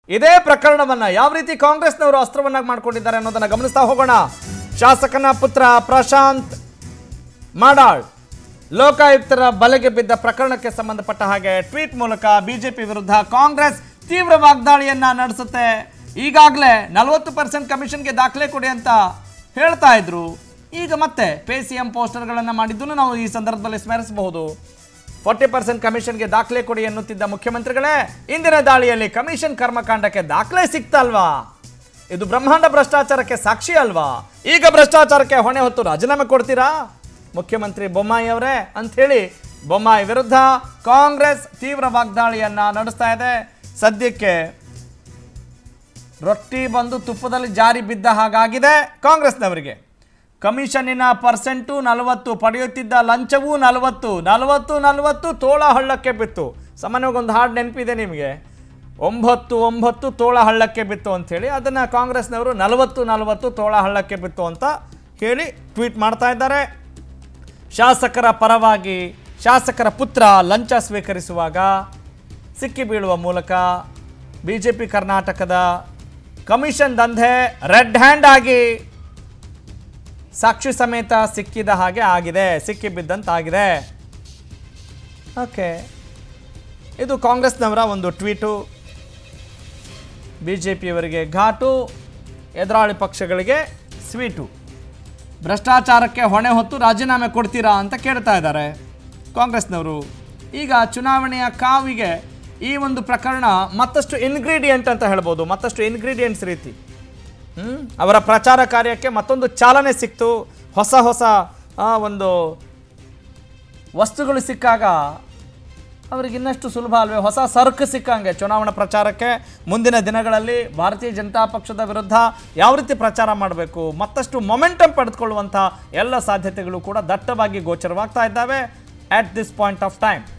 ಇದೇ ಪ್ರಕರಣವನ್ನ ಯಾವ ರೀತಿ ಕಾಂಗ್ರೆಸ್ನವರು ಅಸ್ತ್ರವನ್ನಾಗಿ ಮಾಡ್ಕೊಂಡಿದ್ದಾರೆ ಅನ್ನೋದನ್ನ ಗಮನಿಸ್ತಾ ಹೋಗೋಣ ಶಾಸಕನ ಪುತ್ರ ಪ್ರಶಾಂತ್ ಮಾಡಾಳ್ ಲೋಕಾಯುಕ್ತರ ಬಲೆಗೆ ಬಿದ್ದ ಪ್ರಕರಣಕ್ಕೆ ಸಂಬಂಧಪಟ್ಟ ಹಾಗೆ ಟ್ವೀಟ್ ಮೂಲಕ ಬಿಜೆಪಿ ವಿರುದ್ಧ ಕಾಂಗ್ರೆಸ್ ತೀವ್ರ ವಾಗ್ದಾಳಿಯನ್ನ ನಡೆಸುತ್ತೆ ಈಗಾಗಲೇ ನಲವತ್ತು ಪರ್ಸೆಂಟ್ ಕಮಿಷನ್ಗೆ ದಾಖಲೆ ಕೊಡಿ ಅಂತ ಹೇಳ್ತಾ ಇದ್ರು ಈಗ ಮತ್ತೆ ಪೇ ಸಿ ಎಂ ಪೋಸ್ಟರ್ಗಳನ್ನು ಮಾಡಿದ್ದನ್ನು ನಾವು ಈ ಸಂದರ್ಭದಲ್ಲಿ ಸ್ಮರಿಸಬಹುದು ಫಾರ್ಟಿ ಪರ್ಸೆಂಟ್ ಕಮಿಷನ್ಗೆ ದಾಖಲೆ ಕೊಡಿ ಎನ್ನುತ್ತಿದ್ದ ಮುಖ್ಯಮಂತ್ರಿಗಳೇ ಇಂದಿನ ದಾಳಿಯಲ್ಲಿ ಕಮಿಷನ್ ಕರ್ಮಕಾಂಡಕ್ಕೆ ದಾಖಲೆ ಸಿಕ್ತಲ್ವಾ ಇದು ಬ್ರಹ್ಮಾಂಡ ಭ್ರಷ್ಟಾಚಾರಕ್ಕೆ ಸಾಕ್ಷಿ ಅಲ್ವಾ ಈಗ ಭ್ರಷ್ಟಾಚಾರಕ್ಕೆ ಹೊಣೆ ಹೊತ್ತು ರಾಜೀನಾಮೆ ಕೊಡ್ತೀರಾ ಮುಖ್ಯಮಂತ್ರಿ ಬೊಮ್ಮಾಯಿ ಅವರೇ ಅಂಥೇಳಿ ಬೊಮ್ಮಾಯಿ ವಿರುದ್ಧ ಕಾಂಗ್ರೆಸ್ ತೀವ್ರ ವಾಗ್ದಾಳಿಯನ್ನ ನಡೆಸ್ತಾ ಇದೆ ಸದ್ಯಕ್ಕೆ ರೊಟ್ಟಿ ಬಂದು ತುಪ್ಪದಲ್ಲಿ ಜಾರಿ ಬಿದ್ದ ಹಾಗಾಗಿದೆ ಕಾಂಗ್ರೆಸ್ನವರಿಗೆ ಕಮಿಷನ್ನಿನ ಪರ್ಸೆಂಟು ನಲವತ್ತು ಪಡೆಯುತ್ತಿದ್ದ ಲಂಚವೂ ನಲವತ್ತು ನಲವತ್ತು ನಲವತ್ತು ತೋಳ ಹಳ್ಳಕ್ಕೆ ಬಿತ್ತು ಸಾಮಾನ್ಯವಾಗಿ ಒಂದು ಹಾಡು ನೆನಪಿದೆ ನಿಮಗೆ ಒಂಬತ್ತು ಒಂಬತ್ತು ತೋಳ ಹಳ್ಳಕ್ಕೆ ಬಿತ್ತು ಅಂಥೇಳಿ ಅದನ್ನು ಕಾಂಗ್ರೆಸ್ನವರು ನಲವತ್ತು ನಲವತ್ತು ತೋಳ ಹಳ್ಳಕ್ಕೆ ಬಿತ್ತು ಅಂತ ಹೇಳಿ ಟ್ವೀಟ್ ಮಾಡ್ತಾ ಇದ್ದಾರೆ ಶಾಸಕರ ಪರವಾಗಿ ಶಾಸಕರ ಪುತ್ರ ಲಂಚ ಸ್ವೀಕರಿಸುವಾಗ ಸಿಕ್ಕಿ ಬೀಳುವ ಮೂಲಕ ಬಿ ಜೆ ಪಿ ಕರ್ನಾಟಕದ ಕಮಿಷನ್ ದಂಧೆ ರೆಡ್ ಹ್ಯಾಂಡ್ ಆಗಿ ಸಾಕ್ಷಿ ಸಮೇತ ಸಿಕ್ಕಿದ ಹಾಗೆ ಆಗಿದೆ ಸಿಕ್ಕಿ ಬಿದ್ದಂತಾಗಿದೆ ಓಕೆ ಇದು ಕಾಂಗ್ರೆಸ್ನವರ ಒಂದು ಟ್ವೀಟು ಬಿ ಜೆ ಪಿಯವರಿಗೆ ಘಾಟು ಎದುರಾಳಿ ಪಕ್ಷಗಳಿಗೆ ಸ್ವೀಟು ಭ್ರಷ್ಟಾಚಾರಕ್ಕೆ ಹೊಣೆ ಹೊತ್ತು ರಾಜೀನಾಮೆ ಕೊಡ್ತೀರಾ ಅಂತ ಕೇಳ್ತಾ ಇದ್ದಾರೆ ಕಾಂಗ್ರೆಸ್ನವರು ಈಗ ಚುನಾವಣೆಯ ಕಾವಿಗೆ ಈ ಒಂದು ಪ್ರಕರಣ ಮತ್ತಷ್ಟು ಇನ್ಗ್ರೀಡಿಯೆಂಟ್ ಅಂತ ಹೇಳ್ಬೋದು ಮತ್ತಷ್ಟು ಇನ್ಗ್ರೀಡಿಯೆಂಟ್ಸ್ ರೀತಿ ಹ್ಮ್? ಅವರ ಪ್ರಚಾರ ಕಾರ್ಯಕ್ಕೆ ಮತ್ತೊಂದು ಚಾಲನೆ ಸಿಕ್ತು ಹೊಸ ಹೊಸ ಆ, ಒಂದು ವಸ್ತುಗಳು ಸಿಕ್ಕಾಗ ಅವ್ರಿಗೆ ಇನ್ನಷ್ಟು ಸುಲಭ ಅಲ್ವೇ ಹೊಸ ಸರಕು ಸಿಕ್ಕಂಗೆ ಚುನಾವಣಾ ಪ್ರಚಾರಕ್ಕೆ ಮುಂದಿನ ದಿನಗಳಲ್ಲಿ ಭಾರತೀಯ ಜನತಾ ಪಕ್ಷದ ವಿರುದ್ಧ ಯಾವ ರೀತಿ ಪ್ರಚಾರ ಮಾಡಬೇಕು ಮತ್ತಷ್ಟು ಮೊಮೆಂಟಮ್ ಪಡೆದುಕೊಳ್ಳುವಂಥ ಎಲ್ಲ ಸಾಧ್ಯತೆಗಳು ಕೂಡ ದಟ್ಟವಾಗಿ ಗೋಚರವಾಗ್ತಾ ಇದ್ದಾವೆ at this point of time